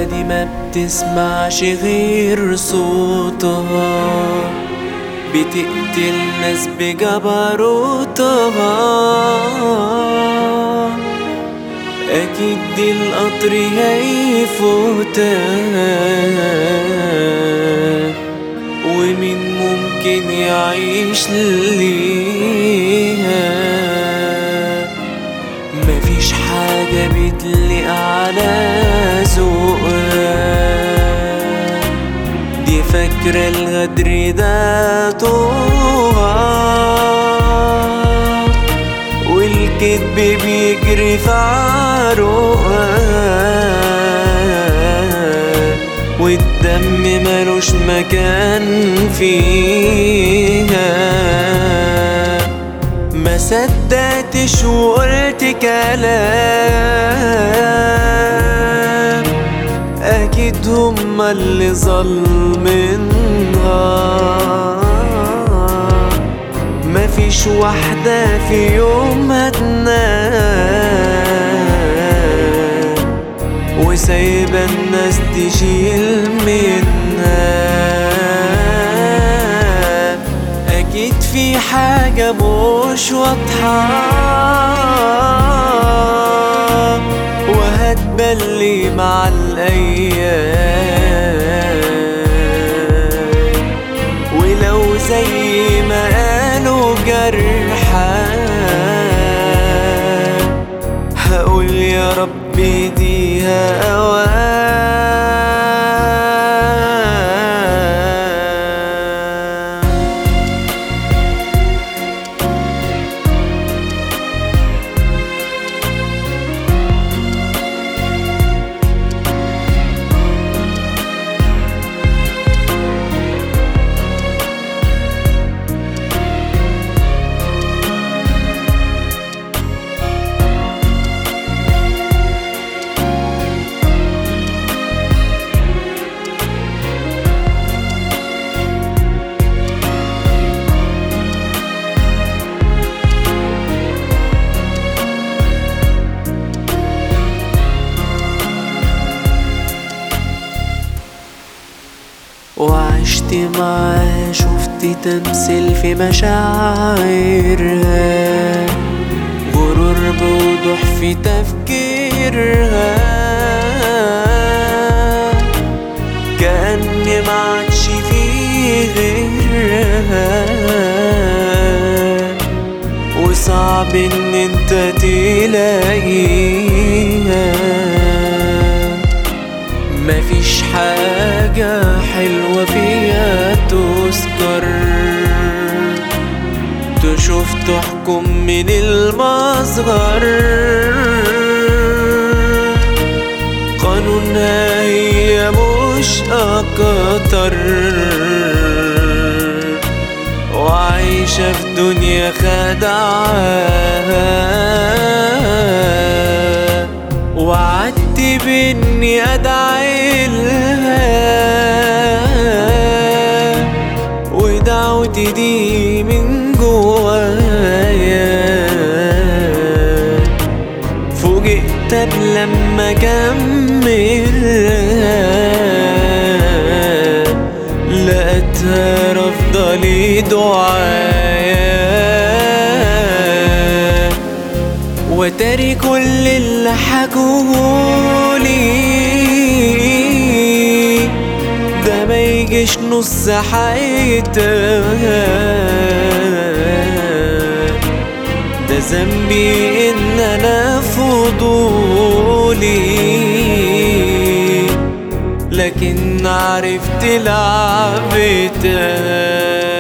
دي ما بتسمعش غير صوتها بتقتل ناس بجبروتها أكيد دي القطر هيفوتها ومين ممكن يعيش ليها مفيش حاجة بتليق على ذوقها دي فاكرة الغدر ده طوها والكذب بيجري في عروقها والدم ملوش مكان فيها ما صدقتش وقلت كلام اكيد هما اللي ظالمينها مفيش واحدة في يوم هتنام وسايبة الناس تشيل منها أكيد في حاجة مش واضحة وهتبلي مع الأيام ولو زي ما قالوا جرحى هقول يا رب ديها أوام وعشت معاه شفت تمثيل في مشاعرها غرور بوضوح في تفكيرها كأن ما عادش فيه غيرها وصعب ان انت تلاقيها مفيش حاجة حلوة فيها تذكر تشوف تحكم من المصغر قانونها هي مش أكتر وعايشة في دنيا خدعها وعدت بإني أدعي لها ودعوتي دي من جوايا فوجئت لما كملها لقيتها رافضة لي دعايا وتاري كل اللي حكولي ده ما يجيش نص حياتها ده ذنبي ان انا فضولي لكن عرفت لعبتها